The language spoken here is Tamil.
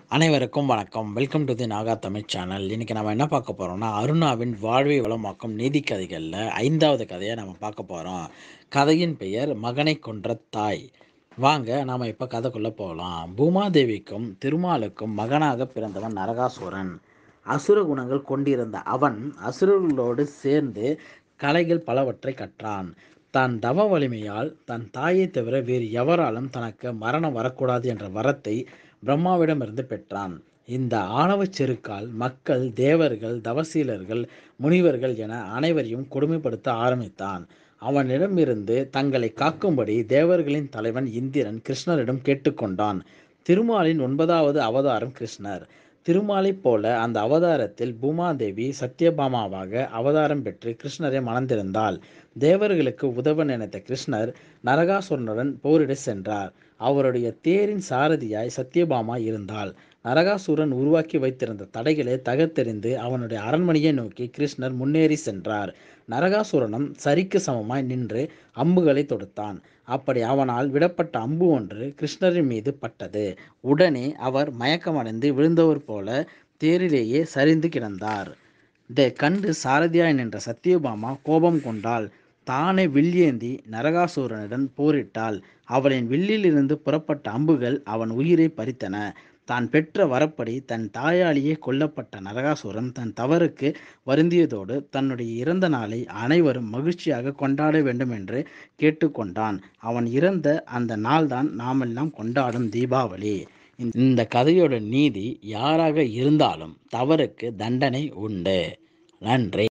அனைவருக்கும் வணக்கம் welcome to the Naga Tamil channel இன்றைக்கி நம்ம என்ன பார்க்க போகிறோம்னா அருணாவின் வாழ்வை வளமாக்கும் நீதி கதைகளில் ஐந்தாவது கதையை நம்ம பார்க்க போகிறோம் கதையின் பெயர் மகனை கொன்ற தாய் வாங்க நாம் இப்போ கதைக்குள்ளே போகலாம் பூமாதேவிக்கும் திருமாலுக்கும் மகனாக பிறந்தவன் நரகாசுரன் அசுர குணங்கள் கொண்டிருந்த அவன் அசுரர்களோடு சேர்ந்து கலைகள் பலவற்றை கற்றான் தான் தவ வலிமையால் தன் தாயை தவிர வேறு எவராலும் தனக்கு மரணம் வரக்கூடாது என்ற வரத்தை பிரம்மாவிடமிருந்து பெற்றான் இந்த ஆணவச் செருக்கால் மக்கள் தேவர்கள் தவசீலர்கள் முனிவர்கள் என அனைவரையும் கொடுமைப்படுத்த ஆரம்பித்தான் அவனிடமிருந்து தங்களை காக்கும்படி தேவர்களின் தலைவன் இந்திரன் கிருஷ்ணரிடம் கேட்டுக்கொண்டான் திருமாலின் ஒன்பதாவது அவதாரம் கிருஷ்ணர் திருமாலைப் போல அந்த அவதாரத்தில் பூமாதேவி சத்யபாமாவாக அவதாரம் பெற்று கிருஷ்ணரை மணந்திருந்தாள் தேவர்களுக்கு உதவ நினைத்த கிருஷ்ணர் நரகாசுரனுடன் போரிட சென்றார் அவருடைய தேரின் சாரதியாய் சத்யபாமா இருந்தாள் நரகாசுரன் உருவாக்கி வைத்திருந்த தடைகளை தகர்த்தெறிந்து அவனுடைய அரண்மனையை நோக்கி கிருஷ்ணர் முன்னேறி சென்றார் நரகாசுரனும் சரிக்கு சமமாய் நின்று அம்புகளை தொடுத்தான் அப்படி அவனால் விடப்பட்ட அம்பு ஒன்று கிருஷ்ணரின் மீது பட்டது உடனே அவர் மயக்கமடைந்து விழுந்தவர் போல தேரிலேயே சரிந்து கிடந்தார் இதை கண்டு சாரதியாய் நின்ற சத்யபாமா கோபம் கொண்டாள் தானே வில்லேந்தி நரகாசூரனுடன் போரிட்டாள் அவளின் வில்லிலிருந்து புறப்பட்ட அம்புகள் அவன் உயிரை பறித்தன தான் பெற்ற வரப்படி தன் தாயாலேயே கொல்லப்பட்ட நரகாசுரன் தன் தவறுக்கு வருந்தியதோடு தன்னுடைய இறந்த நாளை அனைவரும் மகிழ்ச்சியாக கொண்டாட வேண்டும் என்று கேட்டுக்கொண்டான் அவன் இறந்த அந்த நாள்தான் நாமெல்லாம் கொண்டாடும் தீபாவளி இந்த கதையோட நீதி யாராக இருந்தாலும் தவறுக்கு தண்டனை உண்டு நன்றி